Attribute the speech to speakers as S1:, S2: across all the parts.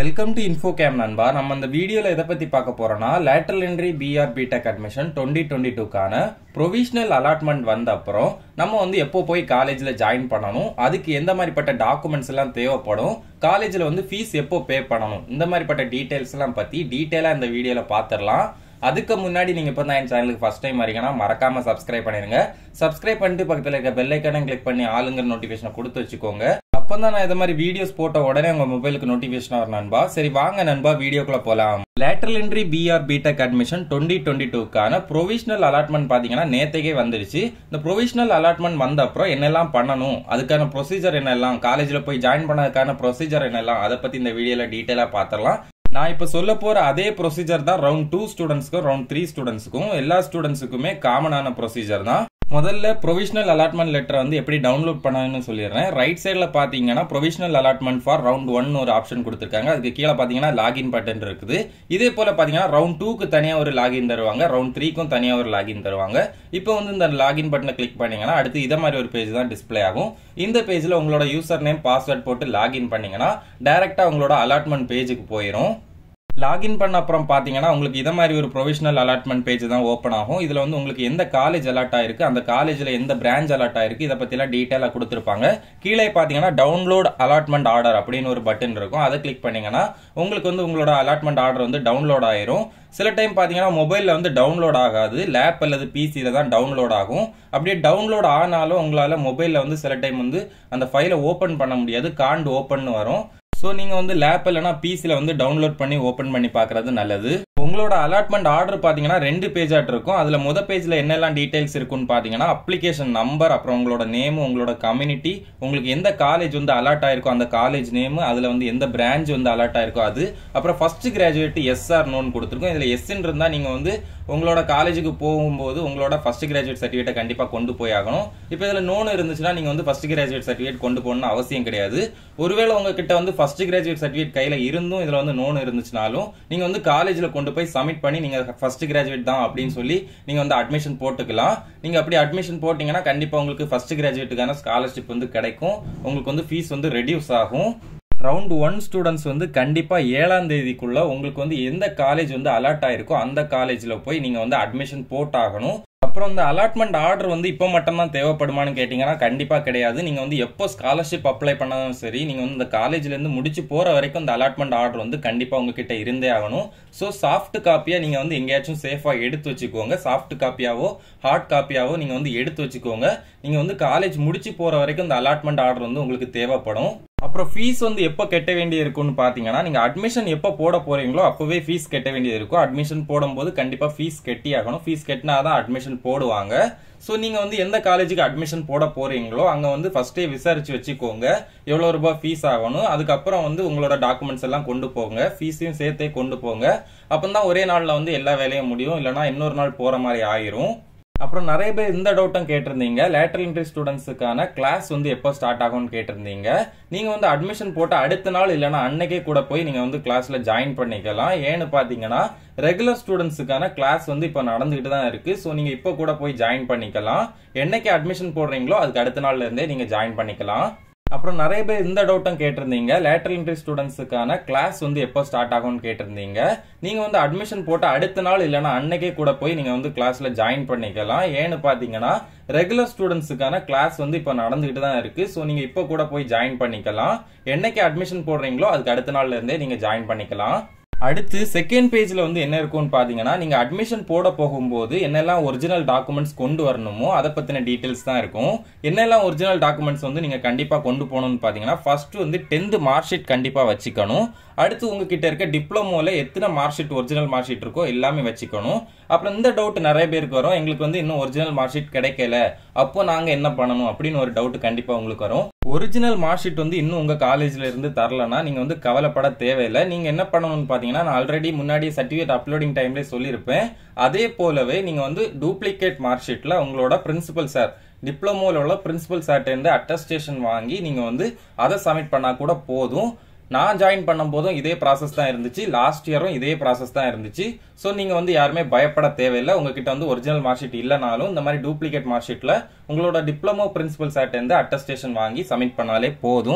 S1: welcome to இன்ஃபோகேம் நண்பா நம்ம இந்த வீடியோல எதை பத்தி பார்க்க போறோம்னா lateral entry BR BTech admission twenty twenty டூக்கான ப்ரொவிஷனல் அலாட்மெண்ட் வந்த அப்புறம் நம்ம வந்து எப்போ போய் காலேஜ்ல ஜாயின் பண்ணணும் அதுக்கு எந்த மாதிரிப்பட்ட டாக்குமெண்ட்ஸ் எல்லாம் தேவைப்படும் காலேஜ்ல வந்து ஃபீஸ் எப்போ பே பண்ணணும் இந்த மாதிரிப்பட்ட டீடைல்ஸ் எல்லாம் பத்தி டீடைலா இந்த வீடியோல பாத்திரலாம் அதுக்கு முன்னாடி நீங்க இப்போ தான் என் சேனலுக்கு ஃபர்ஸ்ட் டைம் வரீங்கன்னா மறக்காம சப்ஸ்கிரைப் பண்ணிருங்க சப்ஸ்கிரைப் பண்ணிட்டு பக்கத்துல இருக்க பெல் ஐக்கான கிளிக் பண்ணி ஆளுங்கிற நோட்டிபிகேஷனை கொடுத்து வச்சுக்கோங்க அப்பதான் நான் இந்த மாதிரி வீடியோஸ் போட்ட உடனே உங்க மொபைலுக்கு நோட்டிபிகேஷன் வரும் நண்பா சரி வாங்க நண்பா வீடியோக்குள்ள போலாம் lateral entry BR BTech admission twenty twenty டூக்கான ப்ரொவிஷனல் அலாட்மெண்ட் பாத்தீங்கன்னா நேத்தைக்கே வந்துருச்சு இந்த ப்ரொவிஷனல் அலாட்மெண்ட் வந்த அப்புறம் என்னெல்லாம் பண்ணணும் அதுக்கான ப்ரொசீஜர் என்னெல்லாம் காலேஜ்ல போய் ஜாயின் பண்ணதுக்கான ப்ரொசீஜர் என்னெல்லாம் அதை பத்தி இந்த வீடியோல டீட்டெயிலா பாத்திரலாம் நான் இப்ப சொல்ல போற அதே ப்ரொசீஜர் தான் ரவுண்ட் டூ ஸ்டூடெண்ட்ஸ்க்கும் ரவுண்ட் த்ரீ ஸ்டூடெண்ட்ஸ்க்கும் எல்லா ஸ்டூடெண்ட்ஸுக்குமே காமனான ப்ரொசீஜர் தான் முதல்ல ப்ரொவிஷனல் அலாட்மெண்ட் லெட்டர் வந்து எப்படி டவுன்லோட் பண்ணணும்னு சொல்லிடுறேன் ரைட் சைடில் பார்த்தீங்கன்னா provisional allotment for round one ஒரு ஆப்ஷன் கொடுத்துருக்காங்க அதுக்கு கீழே பார்த்தீங்கன்னா லாகின் பட்டன் இருக்குது இதே போல பார்த்தீங்கன்னா ரவுண்ட் டூக்கு தனியாக ஒரு லாகின் தருவாங்க ரவுண்ட் த்ரீக்கும் தனியாக ஒரு லாகின் தருவாங்க இப்போ வந்து இந்த லாகின் பட்டனை கிளிக் பண்ணீங்கன்னா அடுத்து இதை மாதிரி ஒரு பேஜ் தான் டிஸ்பிளே ஆகும் இந்த பேஜில் உங்களோட யூசர் நேம் பாஸ்வேர்ட் போட்டு லாகின் பண்ணீங்கன்னா டைரெக்டாக உங்களோட அலாட்மெண்ட் பேஜுக்கு போயிடும் லாகின் பண்ண அப்புறம் பாத்தீங்கன்னா உங்களுக்கு இதை மாதிரி ஒரு ப்ரொவிஷனல் அலாட்மெண்ட் பேஜ் தான் ஓப்பன் ஆகும் இதுல வந்து உங்களுக்கு எந்த காலேஜ் அலாட் ஆயிருக்கு அந்த காலேஜ்ல எந்த பிரான்ச் அலாட் ஆயிருக்கு இதை பத்தி எல்லாம் டீட்டெயிலா கொடுத்துருப்பாங்க கீழே பாத்தீங்கன்னா டவுன்லோட் அலாட்மெண்ட் ஆர்டர் அப்படின்னு ஒரு பட்டன் இருக்கும் அதை கிளிக் பண்ணீங்கன்னா உங்களுக்கு வந்து உங்களோட அலாட்மெண்ட் ஆர்டர் வந்து டவுன்லோட் ஆயிரும் சில டைம் பாத்தீங்கன்னா மொபைல்ல வந்து டவுன்லோட் ஆகாது லேப் அல்லது பிசியில தான் டவுன்லோட் ஆகும் அப்படியே டவுன்லோட் ஆனாலும் உங்களால மொபைல்ல வந்து சில டைம் வந்து அந்த ஃபைலை ஓபன் பண்ண முடியாது காண்ட் ஓப்பன் வரும் ஸோ நீங்க வந்து லேப் இல்லைனா பிசில வந்து டவுன்லோட் பண்ணி ஓப்பன் பண்ணி பார்க்கறது நல்லது உங்களோட அலாட்மெண்ட் ஆர்டர் பாத்தீங்கன்னா ரெண்டு பேஜ் ஆட் இருக்கும் அதுல முத பேஜ்ல என்னெல்லாம் டீடைல்ஸ் இருக்குன்னு பாத்தீங்கன்னா அப்ளிகேஷன் நம்பர் அப்புறம் உங்களோட நேம் உங்களோட கம்யூனிட்டி உங்களுக்கு எந்த காலேஜ் வந்து அலாட் ஆயிருக்கோ அந்த காலேஜ் நேம் அதுல வந்து எந்த பிரான்ச் வந்து அலாட் ஆயிருக்கோ அது அப்புறம் ஃபர்ஸ்ட் கிராஜுவேட் எஸ்ஆர் நோன் கொடுத்துருக்கோம் இதுல எஸ் இருந்தா நீங்க வந்து உங்களோட காலேஜுக்கு போகும்போது உங்களோட ஃபர்ஸ்ட் கிராஜுவேட் சர்டிஃபிகேட்டை கண்டிப்பா கொண்டு போய் ஆகணும் இப்போ இதுல நோன் இருந்துச்சுன்னா நீங்க வந்து ஃபர்ஸ்ட் கிராஜுவேட் சர்டிஃபிகேட் கொண்டு போகணும்னு அவசியம் கிடையாது ஒருவேளை உங்ககிட்ட வந்து ஃபர்ஸ்ட் கிராஜுவேட் சர்டிஃபிகேட் கையில இருந்தும் இதுல வந்து நோன் இருந்துச்சுனாலும் நீங்க வந்து காலேஜ்ல கொண்டு போய் சப்மிட் பண்ணி நீங்க ஃபர்ஸ்ட் கிராஜுவேட் தான் அப்படின்னு சொல்லி நீங்க வந்து அட்மிஷன் போட்டுக்கலாம் நீங்க அப்படி அட்மிஷன் போட்டீங்கன்னா கண்டிப்பா உங்களுக்கு ஃபர்ஸ்ட் கிராஜுவேட்டுக்கான ஸ்காலர்ஷிப் வந்து கிடைக்கும் உங்களுக்கு வந்து ஃபீஸ் வந்து ரெடியூஸ் ஆகும் ரவுண்ட் ஒன் ஸ்டூடெண்ட்ஸ் வந்து கண்டிப்பா ஏழாம் தேதிக்குள்ள உங்களுக்கு வந்து எந்த காலேஜ் வந்து அலாட் ஆயிருக்கோ அந்த காலேஜ்ல போய் நீங்க வந்து அட்மிஷன் போட்டாகணும் அப்புறம் இந்த அலாட்மெண்ட் ஆர்டர் வந்து இப்போ மட்டும்தான் தேவைப்படுமான்னு கேட்டிங்கன்னா கண்டிப்பாக கிடையாது நீங்கள் வந்து எப்போ ஸ்காலர்ஷிப் அப்ளை பண்ணாலும் சரி நீங்கள் வந்து இந்த காலேஜ்லேருந்து முடிச்சு போகிற வரைக்கும் இந்த அலாட்மெண்ட் ஆர்டர் வந்து கண்டிப்பாக உங்ககிட்ட இருந்தே ஆகணும் ஸோ சாஃப்ட் காப்பியாக நீங்கள் வந்து எங்கேயாச்சும் சேஃபாக எடுத்து வச்சுக்கோங்க சாஃப்ட் காப்பியாவோ ஹார்ட் காப்பியாவோ நீங்கள் வந்து எடுத்து வச்சுக்கோங்க நீங்கள் வந்து காலேஜ் முடிச்சு போகிற வரைக்கும் இந்த அலாட்மெண்ட் ஆர்டர் வந்து உங்களுக்கு தேவைப்படும் அப்புறம் ஃபீஸ் வந்து எப்போ கட்ட வேண்டியது இருக்கும்னு பார்த்தீங்கன்னா நீங்கள் அட்மிஷன் எப்போ போட போறீங்களோ அப்போவே ஃபீஸ் கட்ட வேண்டியது இருக்கும் அட்மிஷன் போடும்போது கண்டிப்பாக ஃபீஸ் கட்டி ஆகணும் ஃபீஸ் கட்டினா தான் அட்மிஷன் போடுவாங்க ஸோ நீங்கள் வந்து எந்த காலேஜுக்கு அட்மிஷன் போட போறீங்களோ அங்கே வந்து ஃபர்ஸ்டே விசாரிச்சு வச்சுக்கோங்க எவ்வளோ ரூபாய் ஃபீஸ் ஆகணும் அதுக்கப்புறம் வந்து உங்களோட டாக்குமெண்ட்ஸ் எல்லாம் கொண்டு போங்க ஃபீஸையும் சேர்த்தே கொண்டு போங்க அப்போ தான் ஒரே நாளில் வந்து எல்லா வேலையும் முடியும் இல்லைனா இன்னொரு நாள் போகிற மாதிரி ஆயிரும் அப்புறம் நிறைய பேர் இந்த டவுட்டும் கேட்டிருந்தீங்க லேட்டரல் என்ட்ரி ஸ்டூடெண்ட்ஸுக்கான கிளாஸ் வந்து எப்போ ஸ்டார்ட் ஆகும்னு கேட்டிருந்தீங்க நீங்க வந்து அட்மிஷன் போட்டு அடுத்த நாள் இல்லைன்னா அன்னைக்கே கூட போய் நீங்க வந்து கிளாஸ்ல ஜாயின் பண்ணிக்கலாம் ஏன்னு பாத்தீங்கன்னா ரெகுலர் ஸ்டூடெண்ட்ஸுக்கான கிளாஸ் வந்து இப்போ நடந்துகிட்டு தான் இருக்கு ஸோ நீங்க இப்போ கூட போய் ஜாயின் பண்ணிக்கலாம் என்னைக்கு அட்மிஷன் போடுறீங்களோ அதுக்கு அடுத்த நாள்ல இருந்தே நீங்க ஜாயின் பண்ணிக்கலாம் அப்புறம் நிறைய பேர் இந்த டவுட்டும் கேட்டிருந்தீங்க லேட்டரல் என்ட்ரி ஸ்டூடெண்ட்ஸுக்கான கிளாஸ் வந்து எப்போ ஸ்டார்ட் ஆகும்னு கேட்டிருந்தீங்க நீங்க வந்து அட்மிஷன் போட்டு அடுத்த நாள் இல்லைன்னா அன்னைக்கே கூட போய் நீங்க வந்து கிளாஸ்ல ஜாயின் பண்ணிக்கலாம் ஏன்னு பாத்தீங்கன்னா ரெகுலர் ஸ்டூடெண்ட்ஸுக்கான கிளாஸ் வந்து இப்போ நடந்துகிட்டு தான் இருக்கு ஸோ நீங்க இப்போ கூட போய் ஜாயின் பண்ணிக்கலாம் என்னைக்கு அட்மிஷன் போடுறீங்களோ அதுக்கு அடுத்த நாள்ல இருந்தே நீங்க ஜாயின் பண்ணிக்கலாம் அடுத்து செகண்ட் பேஜ்ல வந்து என்ன இருக்கும்னு பாத்தீங்கன்னா நீங்க அட்மிஷன் போட போகும்போது என்னெல்லாம் ஒரிஜினல் டாக்குமெண்ட்ஸ் கொண்டு வரணுமோ அதை பத்தின டீடைல்ஸ் தான் இருக்கும் என்னெல்லாம் ஒரிஜினல் டாக்குமெண்ட்ஸ் வந்து நீங்க கண்டிப்பா கொண்டு போகணும்னு பாத்தீங்கன்னா ஃபர்ஸ்ட் வந்து டென்த் மார்க் ஷீட் கண்டிப்பா வச்சுக்கணும் அடுத்து உங்ககிட்ட இருக்க டிப்ளமோல எத்தனை mark sheet original mark sheet இருக்கோ எல்லாமே வச்சுக்கணும் அப்புறம் இந்த டவுட் நிறைய பேருக்கு வரும் எங்களுக்கு வந்து இன்னும் ஒரிஜினல் மார்க் ஷீட் கிடைக்கல அப்போ நாங்க என்ன பண்ணணும் அப்படின்னு ஒரு டவுட் கண்டிப்பா உங்களுக்கு வரும் ஒரிஜினல் மார்க் ஷீட் வந்து இன்னும் உங்க காலேஜ்ல இருந்து தரலனா நீங்க வந்து கவலைப்பட தேவையில்லை நீங்க என்ன பண்ணணும்னு பாத்தீங்கன்னா நான் ஆல்ரெடி முன்னாடி சர்டிஃபிகேட் அப்லோடிங் டைம்ல சொல்லியிருப்பேன் அதே போலவே நீங்க வந்து டூப்ளிகேட் மார்க் ஷீட்ல உங்களோட பிரின்சிபல் சார் டிப்ளமோல உள்ள பிரின்சிபல் சார்ட்ட இருந்து அட்டஸ்டேஷன் வாங்கி நீங்க வந்து அதை சப்மிட் பண்ணா கூட போதும் நான் ஜாயின் பண்ணும் போதும் இதே ப்ராசஸ் தான் இருந்துச்சு லாஸ்ட் இயரும் இதே ப்ராசஸ் தான் இருந்துச்சு ஸோ நீங்க வந்து யாருமே பயப்பட தேவையில்லை உங்ககிட்ட வந்து ஒரிஜினல் மார்க் ஷீட் இல்லைனாலும் இந்த மாதிரி டூப்ளிகேட் மார்க் ஷீட்ல உங்களோட டிப்ளமோ பிரின்சிபல் சார்ட்ட இருந்து அட்டஸ்டேஷன் வாங்கி சப்மிட் பண்ணாலே போதும்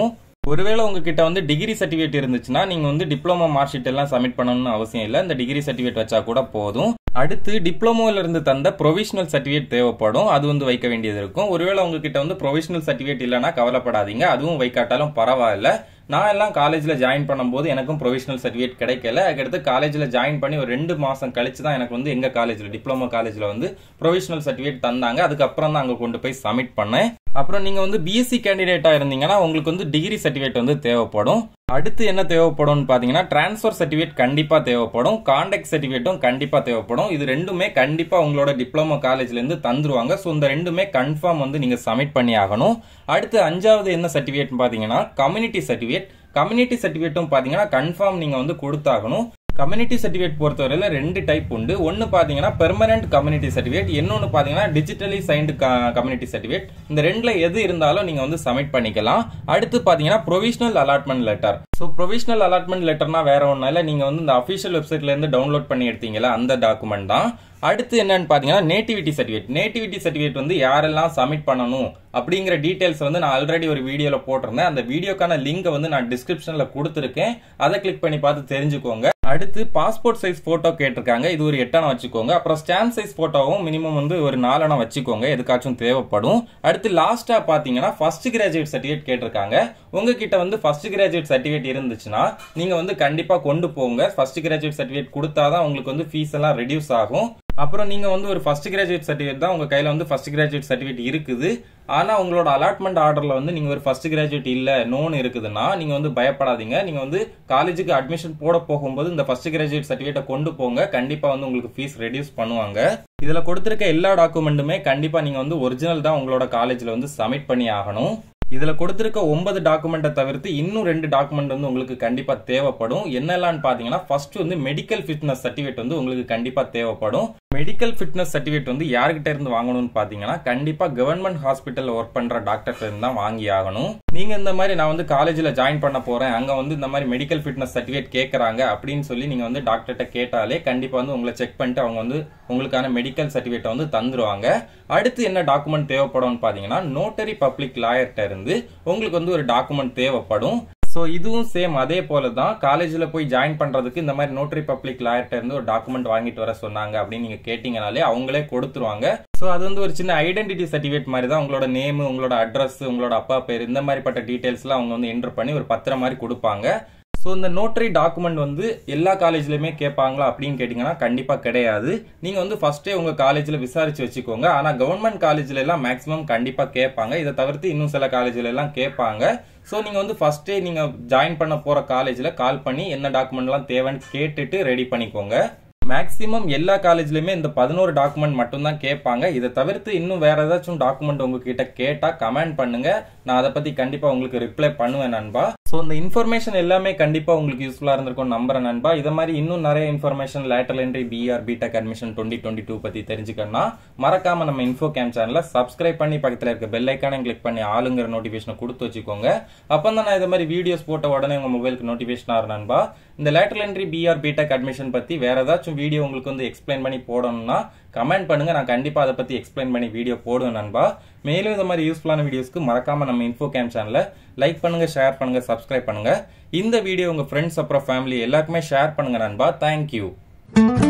S1: ஒருவேளை உங்ககிட்ட வந்து டிகிரி சர்டிஃபிகேட் இருந்துச்சுன்னா நீங்க வந்து டிப்ளமோ மார்க் ஷீட் எல்லாம் சப்மிட் பண்ணணும்னு அவசியம் இல்லை இந்த டிகிரி சர்டிஃபிகேட் வச்சா கூட போதும் அடுத்து டிப்ளமோல இருந்து தந்த ப்ரொவிஷனல் சர்டிஃபிகேட் தேவைப்படும் அது வந்து வைக்க வேண்டியது இருக்கும் ஒருவேளை உங்ககிட்ட வந்து ப்ரொவிஷனல் சர்டிஃபிகேட் இல்லைன்னா கவலைப்படாதீங்க அதுவும் வைக்காட்டாலும் பரவாயில்ல நான் எல்லாம் காலேஜில் ஜாயின் பண்ணும்போது எனக்கும் ப்ரொவிஷனல் சர்டிஃபிகேட் கிடைக்கல அதுக்கடுத்து காலேஜில் ஜாயின் பண்ணி ஒரு ரெண்டு மாதம் கழிச்சு தான் எனக்கு வந்து எங்கள் காலேஜில் டிப்ளமோ காலேஜில் வந்து ப்ரொவிஷனல் சர்டிஃபிகேட் தந்தாங்க அதுக்கப்புறம் தான் அங்கே கொண்டு போய் சப்மிட் பண்ணேன் அப்புறம் நீங்கள் வந்து பிஎஸ்சி கேண்டிடேட்டாக இருந்தீங்கன்னா உங்களுக்கு வந்து டிகிரி சர்டிஃபிகேட் வந்து தேவைப்படும் அடுத்து என்ன தேவைப்படும்னு பார்த்தீங்கன்னா டிரான்ஸ்ஃபர் சர்டிஃபிகேட் கண்டிப்பாக தேவைப்படும் கான்டாக்ட் சர்டிஃபிகேட்டும் கண்டிப்பாக தேவைப்படும் இது ரெண்டுமே கண்டிப்பாக உங்களோட டிப்ளமோ காலேஜ்லேருந்து தந்துருவாங்க ஸோ இந்த ரெண்டுமே கன்ஃபார்ம் வந்து நீங்கள் சப்மிட் பண்ணி ஆகணும் அடுத்து அஞ்சாவது என்ன சர்டிஃபிகேட் பார்த்தீங்கன்னா கம்யூனிட்டி சர்டிஃபிகேட் கம்யூனிட்டி சர்டிஃபிகேட்டும் பார்த்தீங்கன்னா கன்ஃபார்ம் நீங்கள் வந்து கொடுத்தாகணும் கம்யூனிட்டி சர்டிஃபிகேட் பொறுத்தவரையில ரெண்டு டைப் உண்டு ஒன்னு பாத்தீங்கன்னா பெர்மனன்ட் கம்யூனிட்டி சர்டிஃபிகேட் இன்னொன்னு பாத்தீங்கன்னா டிஜிட்டலி சைன்டு கம்யூனிட்டி சர்டிஃபிகேட் இந்த ரெண்டுல எது இருந்தாலும் நீங்க வந்து சப்மிட் பண்ணிக்கலாம் அடுத்து பாத்தீங்கன்னா provisional allotment letter so provisional allotment லெட்டர்னா வேற ஒன்றும் இல்லை நீங்க வந்து இந்த அஃபிஷியல் வெப்சைட்ல இருந்து டவுன்லோட் பண்ணி எடுத்தீங்களா அந்த டாக்குமெண்ட் தான் அடுத்து என்னன்னு பாத்தீங்கன்னா நேட்டிவிட்டி சர்டிஃபிகேட் நேட்டிவிட்டி சர்டிஃபிகேட் வந்து யாரெல்லாம் சப்மிட் பண்ணணும் அப்படிங்கிற டீடைல்ஸ் வந்து நான் ஆல்ரெடி ஒரு வீடியோல போட்டிருந்தேன் அந்த வீடியோக்கான லிங்கை வந்து நான் டிஸ்கிரிப்ஷன்ல கொடுத்துருக்கேன் அதை கிளிக் பண்ணி பார்த்து தெரிஞ்சுக்கோங்க அடுத்து பாஸ்போர்ட் சைஸ் போட்டோ கேட்டிருக்காங்க இது ஒரு எட்டணம் வச்சுக்கோங்க அப்புறம் ஸ்டாம்ப் சைஸ் போட்டோவும் மினிமம் வந்து ஒரு நாலணம் வச்சுக்கோங்க எதுக்காச்சும் தேவைப்படும் அடுத்து லாஸ்டா பாத்தீங்கன்னா ஃபர்ஸ்ட் கிராஜுவேட் சர்டிஃபிகேட் கேட்டிருக்காங்க உங்ககிட்ட வந்து ஃபர்ஸ்ட் கிராஜுவேட் சர்டிஃபிகேட் இருந்துச்சுன்னா நீங்க வந்து கண்டிப்பா கொண்டு போங்க ஃபர்ஸ்ட் கிராஜுவேட் சர்டிஃபிகேட் கொடுத்தாதான் உங்களுக்கு வந்து ஃபீஸ் எல்லாம் ரெடியூஸ் ஆகும் அப்புறம் நீங்க வந்து ஒரு ஃபர்ஸ்ட் கிராஜுவேட் சர்டிஃபிகேட் தான் உங்க கையில வந்து ஃபர்ஸ்ட் கிராஜுவேட் சர்டிஃபிகேட் இருக்குது ஆனா உங்களோட அலாட்மெண்ட் ஆர்டர்ல வந்து நீங்க ஒரு ஃபர்ஸ்ட் கிராஜுவேட் இல்ல நோன் இருக்குதுன்னா நீங்க வந்து பயப்படாதீங்க நீங்க வந்து காலேஜுக்கு அட்மிஷன் போட போகும்போது இந்த ஃபர்ஸ்ட் கிராஜுவேட் சர்டிஃபிகேட்டை கொண்டு போங்க கண்டிப்பா வந்து உங்களுக்கு ஃபீஸ் ரெடியூஸ் பண்ணுவாங்க இதுல கொடுத்திருக்க எல்லா டாக்குமெண்ட்டுமே கண்டிப்பா நீங்க வந்து ஒரிஜினல் தான் உங்களோட காலேஜ்ல வந்து சப்மிட் பண்ணி ஆகணும் இதுல கொடுத்திருக்க ஒன்பது டாக்குமெண்ட்டை தவிர்த்து இன்னும் ரெண்டு டாக்குமெண்ட் வந்து உங்களுக்கு கண்டிப்பா தேவைப்படும் என்னெல்லாம் பாத்தீங்கன்னா ஃபர்ஸ்ட் வந்து மெடிக்கல் ஃபிட்னஸ் சர்டிஃபிகேட் வந்து உங்களுக்கு கண்டிப்பா தேவைப்படும் மெடிக்கல் ஃபிட்னஸ் சர்டிஃபிகேட் வந்து யார்கிட்ட இருந்து வாங்கணும்னு பாத்தீங்கன்னா கண்டிப்பா கவர்மெண்ட் ஹாஸ்பிட்டல் ஒர்க் பண்ற டாக்டர்கிட்ட இருந்து தான் வாங்கி ஆகணும் நீங்க இந்த மாதிரி நான் வந்து காலேஜ்ல ஜாயின் பண்ண போறேன் அங்க வந்து இந்த மாதிரி மெடிக்கல் ஃபிட்னஸ் சர்டிஃபிகேட் கேட்கறாங்க அப்படின்னு சொல்லி நீங்க வந்து டாக்டர்கிட்ட கேட்டாலே கண்டிப்பா வந்து உங்களை செக் பண்ணிட்டு அவங்க வந்து உங்களுக்கான மெடிக்கல் சர்டிஃபிகேட் வந்து தந்துருவாங்க அடுத்து என்ன டாக்குமெண்ட் தேவைப்படும்னு பாத்தீங்கன்னா நோட்டரி பப்ளிக் லாயர்கிட்ட இருந்து உங்களுக்கு வந்து ஒரு டாக்குமெண்ட் தேவைப்படும் ஸோ இதுவும் சேம் அதே போல தான் காலேஜில் போய் ஜாயின் பண்ணுறதுக்கு இந்த மாதிரி நோட்டரி பப்ளிக் லாயர்கிட்ட இருந்து ஒரு டாக்குமெண்ட் வாங்கிட்டு வர சொன்னாங்க அப்படின்னு நீங்கள் கேட்டிங்கனாலே அவங்களே கொடுத்துருவாங்க ஸோ அது வந்து ஒரு சின்ன ஐடென்டிட்டி சர்டிஃபிகேட் மாதிரி தான் உங்களோட நேம் உங்களோட அட்ரஸ் உங்களோட அப்பா பேர் இந்த மாதிரிப்பட்ட டீட்டெயில்ஸ்லாம் அவங்க வந்து என்டர் பண்ணி ஒரு பத்திரம் மாதிரி கொடுப்பாங்க ஸோ இந்த நோட்டரி டாக்குமெண்ட் வந்து எல்லா காலேஜ்லையுமே கேட்பாங்களா அப்படின்னு கேட்டிங்கன்னா கண்டிப்பாக கிடையாது நீங்கள் வந்து ஃபர்ஸ்டே உங்கள் காலேஜில் விசாரிச்சு வச்சுக்கோங்க ஆனால் கவர்மெண்ட் காலேஜ்ல எல்லாம் மேக்ஸிமம் கண்டிப்பாக கேட்பாங்க இதை தவிர்த்து இன்னும் சில காலேஜ்ல எல்லாம் கேட்பாங்க ஸோ நீங்கள் வந்து ஃபர்ஸ்டே நீங்கள் ஜாயின் பண்ண போகிற காலேஜில் கால் பண்ணி என்ன டாக்குமெண்ட்லாம் தேவைன்னு கேட்டுட்டு ரெடி பண்ணிக்கோங்க மேக்ஸிமம் எல்லா காலேஜ்லயுமே இந்த பதினோரு டாக்குமெண்ட் மட்டும்தான் கேட்பாங்க இதை தவிர்த்து இன்னும் வேற ஏதாச்சும் டாக்குமெண்ட் உங்ககிட்ட கேட்டா கமெண்ட் பண்ணுங்க நான் அதை பத்தி கண்டிப்பா உங்களுக்கு ரிப்ளை பண்ணுவேன் நண்பா ஸோ இந்த இன்ஃபர்மேஷன் எல்லாமே கண்டிப்பா உங்களுக்கு யூஸ்ஃபுல்லா இருந்திருக்கும் நம்புறேன் நண்பா இதை மாதிரி இன்னும் நிறைய information later entry BR BTech admission twenty twenty two பத்தி தெரிஞ்சுக்கணும்னா மறக்காம நம்ம இன்ஃபோ கேம் சேனலை சப்ஸ்கிரைப் பண்ணி பக்கத்தில் இருக்க பெல் ஐக்கானை கிளிக் பண்ணி ஆளுங்கிற நோட்டிஃபிகேஷனை கொடுத்து வச்சுக்கோங்க அப்போ தான் நான் இது மாதிரி வீடியோஸ் போட்ட உடனே உங்க மொபைலுக்கு நோட்டிஃபிகேஷன் ஆகிற நண்பா இந்த later entry BR BTech admission பத்தி வேற ஏதாச்சும் வீடியோ உங்களுக்கு வந்து எக்ஸ்பிளைன் பண்ணி போடணும்னா கமெண்ட் பண்ணுங்க நான் கண்டிப்பா அதை பத்தி எக்ஸ்பிளைன் பண்ணி வீடியோ போடுவேன் நண்பா மேலும் இந்த மாதிரி யூஸ்ஃபுல்லான வீடியோஸ்க்கு மறக்காம நம்ம இன்ஃபோ கேம் சேனலை லைக் பண்ணுங்க ஷேர் பண்ணுங்க சப்ஸ்கிரைப் பண்ணுங்க இந்த வீடியோ உங்க ஃப்ரெண்ட்ஸ் அப்புறம் ஃபேமிலி எல்லாருக்குமே ஷேர் பண்ணுங்க நண்பா தேங்க்யூ